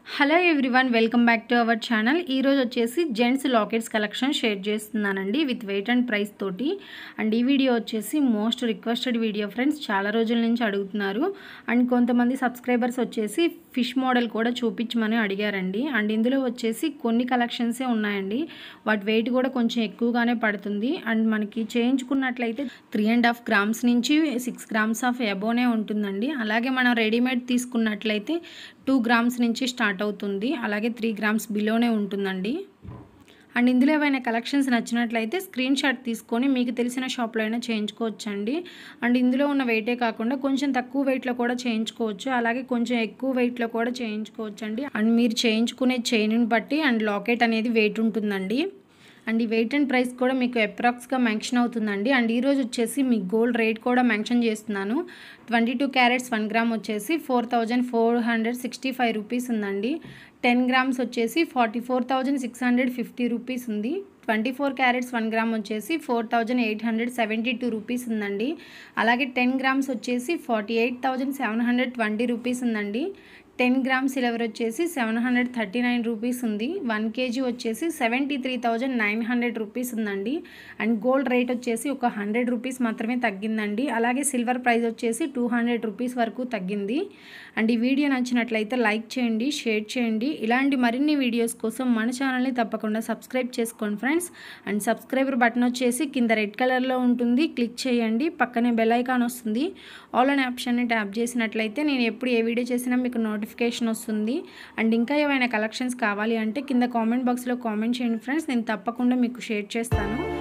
hello everyone welcome back to our channel ఈరోజు వచ్చేసి gents lockets collection share చేస్తున్నానండి with weight and price తోటి and ఈ video వచ్చేసి మోస్ట్ రిక్వెస్టెడ్ వీడియో ఫ్రెండ్స్ చాలా రోజుల నుంచి అడుగుతున్నారు అండ్ కొంతమంది సబ్స్క్రైబర్స్ వచ్చేసి ఫిష్ మోడల్ కూడా చూపించమని అడిగారండి అండ్ ఇందులో వచ్చేసి కొన్ని కలెక్షన్సే ఉన్నాయండి వాటి వెయిట్ కూడా కొంచెం ఎక్కువగానే పడుతుంది అండ్ మనకి చేయించుకున్నట్లయితే త్రీ అండ్ హాఫ్ గ్రామ్స్ నుంచి సిక్స్ గ్రామ్స్ ఆఫ్ ఎబోనే ఉంటుందండి అలాగే మనం రెడీమేడ్ తీసుకున్నట్లయితే టూ గ్రామ్స్ నుంచి స్టార్ట్ అవుతుంది అలాగే త్రీ గ్రామ్స్ బిలోనే ఉంటుందండి అండ్ ఇందులో ఏవైనా కలెక్షన్స్ నచ్చినట్లయితే స్క్రీన్ షాట్ తీసుకొని మీకు తెలిసిన షాప్లో అయినా చేయించుకోవచ్చండి అండ్ ఇందులో ఉన్న వెయిటే కాకుండా కొంచెం తక్కువ వెయిట్లో కూడా చేయించుకోవచ్చు అలాగే కొంచెం ఎక్కువ వెయిట్లో కూడా చేయించుకోవచ్చు అండి అండ్ మీరు చేయించుకునే చైన్ని బట్టి అండ్ లాకెట్ అనేది వెయిట్ ఉంటుందండి అండ్ ఈ వెయిట్ అండ్ ప్రైస్ కూడా మీకు అప్రాక్స్గా మెన్షన్ అవుతుందండి అండ్ ఈరోజు వచ్చేసి మీ గోల్డ్ రేట్ కూడా మెన్షన్ చేస్తున్నాను twenty two carats one gram వచ్చేసి four thousand four hundred sixty five rupees ఉందండి టెన్ గ్రామ్స్ వచ్చేసి forty four thousand six hundred fifty rupees ఉంది twenty four carats one gram వచ్చేసి four thousand eight hundred seventy two rupees ఉందండి అలాగే ten grams వచ్చేసి forty eight thousand seven hundred twenty rupees ఉందండి ten gram silver వచ్చేసి seven hundred thirty nine rupees ఉంది one KG వచ్చేసి seventy three thousand nine hundred rupees ఉందండి and gold rate వచ్చేసి ఒక హండ్రెడ్ రూపీస్ మాత్రమే తగ్గిందండి అలాగే సిల్వర్ ప్రైస్ వచ్చేసి టూ హండ్రెడ్ రూపీస్ వరకు తగ్గింది అండ్ ఈ వీడియో నచ్చినట్లయితే లైక్ చేయండి షేర్ చేయండి ఇలాంటి మరిన్ని వీడియోస్ కోసం మన ఛానల్ని తప్పకుండా సబ్స్క్రైబ్ చేసుకోండి ఫ్రెండ్స్ అండ్ సబ్స్క్రైబర్ బటన్ వచ్చేసి కింద రెడ్ కలర్లో ఉంటుంది క్లిక్ చేయండి పక్కనే బెల్ ఐకాన్ వస్తుంది ఆల్ అనే ఆప్షన్ని ట్యాప్ చేసినట్లయితే నేను ఎప్పుడు ఏ వీడియో చేసినా మీకు నోటిఫికేషన్ వస్తుంది అండ్ ఇంకా ఏమైనా కలెక్షన్స్ కావాలి అంటే కింద కామెంట్ బాక్స్లో కామెంట్ చేయండి ఫ్రెండ్స్ నేను తప్పకుండా మీకు షేర్ చేస్తాను